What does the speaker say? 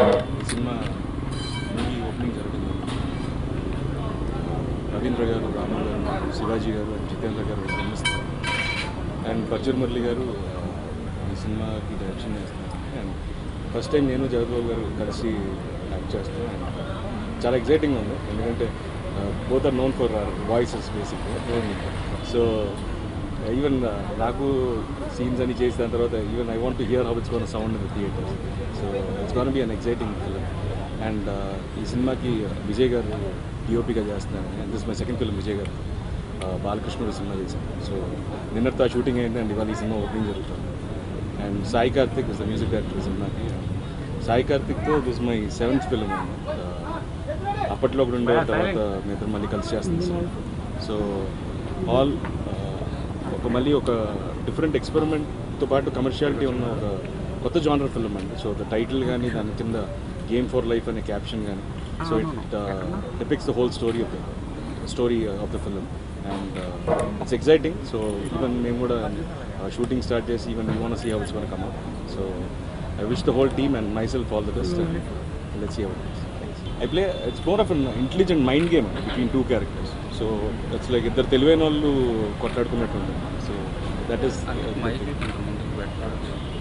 ఈ cinema movie opening జరుగుతుంది రవీంద్ర గారు రాము గారు శివాజీ గారు అండ్ జితేంద్ర గారు నిర్మిస్తారు అండ్ పర్చూర్ మురళి గారు ఆ, ఈ సినిమాకి డైరెక్షన్ చేస్తున్నారు అండ్ ఫస్ట్ టైం నేను జగద్బాబు గారు కలిసి యాక్ట్ చేస్తాను అండ్ చాలా ఎక్సైటింగ్ ఉంది ఎందుకంటే both are known for our voices బేసిక్గా సో ఈవెన్ నాకు సీన్స్ అని చేసిన తర్వాత even I want to hear how it's gonna sound in the theatre so it's gonna be an exciting film and ఈ సినిమాకి విజయ్ గారు డిఓపిగా చేస్తున్నాను and this my second film Vijay గారు ఆ, బాలకృష్ణుడు సినిమా చేశాను సో నిన్నటితో ఆ షూటింగ్ అయింది అండ్ ఇవాళ ఈ సినిమా ఓపెనింగ్ జరుగుతుంది and Sai Karthik is the music director ఈ సినిమాకి సాయి కార్తిక్తో దిస్ మై సెవెంత్ ఫిల్మ్ అప్పట్లో ఒకటి ఉండే తర్వాత మీ ఇద్దరు మళ్ళీ కలిసి చేస్తుంది సో ఆల్ ఒక మళ్ళీ ఒక డిఫరెంట్ ఎక్స్పెరిమెంట్తో పాటు కమర్షియాలిటీ ఉన్న ఒక కొత్త జానర్ ఫిల్మ్ అండి సో ద టైటిల్ కానీ దాని కింద గేమ్ ఫర్ లైఫ్ అనే క్యాప్షన్ కానీ so it depicts the whole story of the story of the film and it's exciting so even మేము కూడా షూటింగ్ స్టార్ట్ చేసి even you wanna see how it's one come so I wish the whole team and myself all the best let's see how I play it's more of an intelligent mind game between two characters so it's like ఇద్దరు తెలివైన వాళ్ళు కొట్లాడుకున్నట్టు ఉంటుంది so that is mic కొంచెం ముందుకు పెట్టాలి